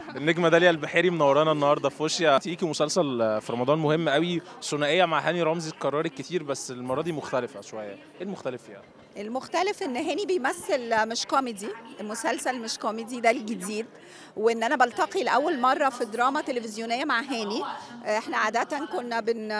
النجمه داليا البحيري منورانا النهارده في وشيا تيجي مسلسل في رمضان مهم قوي ثنائيه مع هاني رمزي اتكررت كتير بس المره دي مختلفه شويه ايه المختلف فيها المختلف ان هاني بيمثل مش كوميدي المسلسل مش كوميدي ده الجديد وان انا بلتقي لاول مره في دراما تلفزيونيه مع هاني احنا عاده كنا بن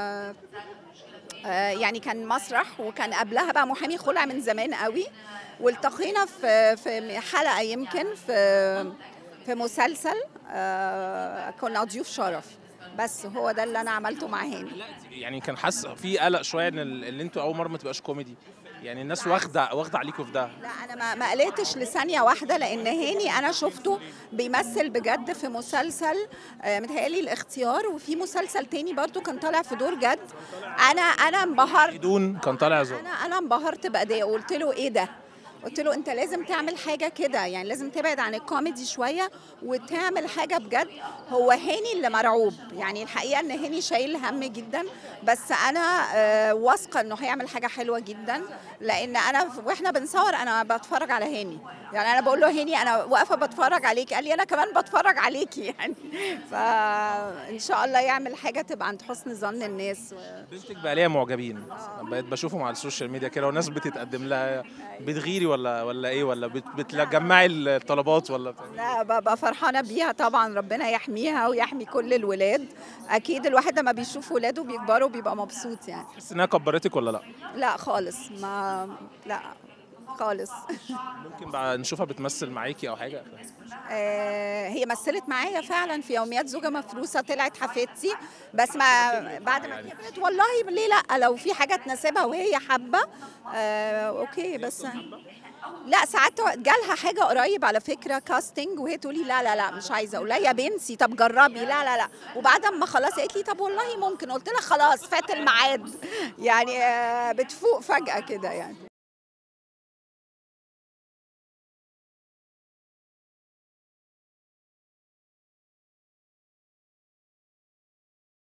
يعني كان مسرح وكان قبلها بقى محامي خلع من زمان قوي والتقينا في في حلقه يمكن في في مسلسل كنا ضيوف شرف بس هو ده اللي انا عملته مع هاني يعني كان حاسس في قلق شويه ان اللي انتوا اول مره ما تبقاش كوميدي يعني الناس واخده واخده عليكم في ده لا انا ما ما قلقتش لثانيه واحده لان هاني انا شفته بيمثل بجد في مسلسل متهيألي الاختيار وفي مسلسل تاني برضو كان طالع في دور جد انا انا انبهرت بدون كان طالع زور انا انا انبهرت بادائه وقلت له ايه ده قلت له انت لازم تعمل حاجه كده يعني لازم تبعد عن الكوميدي شويه وتعمل حاجه بجد هو هاني اللي مرعوب يعني الحقيقه ان هاني شايل هم جدا بس انا آه واثقه انه هيعمل حاجه حلوه جدا لان انا واحنا بنصور انا بتفرج على هاني يعني انا بقول له هاني انا واقفه بتفرج عليك قال لي انا كمان بتفرج عليكي يعني فان شاء الله يعمل حاجه تبقى عند حسن ظن الناس بنتك بقى ليها معجبين بقيت بشوفهم على السوشيال ميديا كده والناس بتتقدم لها بتغيري ولا ولا ايه ولا بتجمعي الطلبات ولا لا ببقى فرحانه بيها طبعا ربنا يحميها ويحمي كل الولاد اكيد الواحد لما بيشوف ولاده بيكبروا بيبقى مبسوط يعني تحس انها كبرتك ولا لا لا خالص ما لا خالص ممكن بقى نشوفها بتمثل معاكي او حاجه آه هي مثلت معايا فعلا في يوميات زوجة مفروسة طلعت حفيدتي بس ما بعد ما كبرت والله ليه لا لو في حاجة تناسبها وهي حابة آه اوكي بس لا ساعات جالها حاجه قريب على فكره كاستنج وهي تقولي لا لا لا مش عايزه اقول لها يا بنتي طب جربي لا لا لا وبعد ما خلاص قالت لي طب والله ممكن قلت لها خلاص فات الميعاد يعني بتفوق فجاه كده يعني